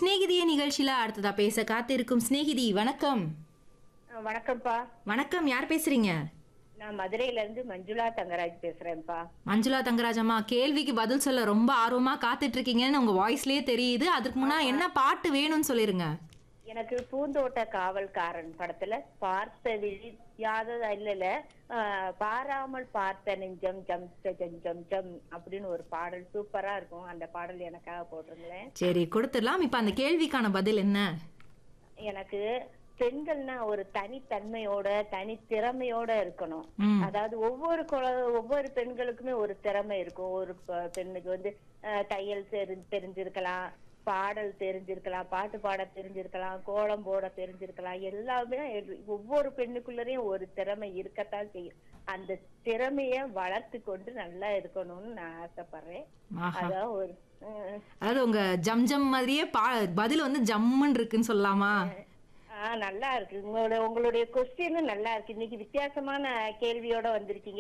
சிநேகிதியே நிகழ்ச்சியில அடுத்ததா பேச காத்திருக்கும் சிநேகிதி வணக்கம் ஆ, வணக்கம்ப்பா வணக்கம் யார் பேசுறீங்க நான் மதுரையில இருந்து மஞ்சுளா தங்கராஜ் பேசுறேன்ப்பா மஞ்சுளா தங்கராஜம்மா கேள்விக்கு பதில் சொல்ல ரொம்ப ஆர்வமா காத்துட்டு இருக்கீங்கன்னு உங்க வாய்ஸ்லயே தெரியுது அதுக்கு முன்னா என்ன பாட்டு வேணும்னு சொல்லிருங்க எனக்கு பூந்தோட்ட காவல்காரன் படத்துல பார்த்த விழி யாதது இல்லல ஆ, பாராமல் பார்த்த நெஞ்சம் ஜம் ஜ ஜம் ஜம் ஜம் அப்படின்னு ஒரு பாடல் சூப்பரா இருக்கும் அந்த பாடல் எனக்காக போட்டிருந்தேன் சரி கொடுத்துடலாம் இப்ப அந்த கேள்விக்கான பதில் என்ன எனக்கு பெண்கள்னா ஒரு தனித்தன்மையோட தனி திறமையோட இருக்கணும் ம் அதாவது ஒவ்வொரு குழ- ஒவ்வொரு பெண்களுக்குமே ஒரு திறமை இருக்கும் ஒரு ப- பெண்ணுக்கு வந்து அஹ், தையல் தெரி- தெரிஞ்சிருக்கலாம் பாடல் தெரிஞ்சிருக்கலாம் பாட்டு பாட தெரிஞ்சிருக்கலாம் கோலம் போட தெரிஞ்சிருக்கலாம் எல்லாமே எல்- ஒவ்வொரு பெண்ணுக்குள்ளரையும் ஒரு திறமை இருக்கத்தான் செய்யும் அந்த திறமைய வளர்த்து கொண்டு நல்லா இருக்கணும்னு நான் ஆசைப்படுறேன் ஆஹா அதான் ஒரு அஹ், அதாவது உங்க ஜம் ஜம் மாதிரியே பா பதில் வந்து ஜம்முன்னு இருக்குன்னு சொல்லலாமா ஆஹ் நல்லா இருக்கு உங்களோட உங்களுடைய கொஸ்டின் நல்லா இருக்கு இன்னைக்கு வித்தியாசமான கேள்வியோட வந்திருக்கீங்க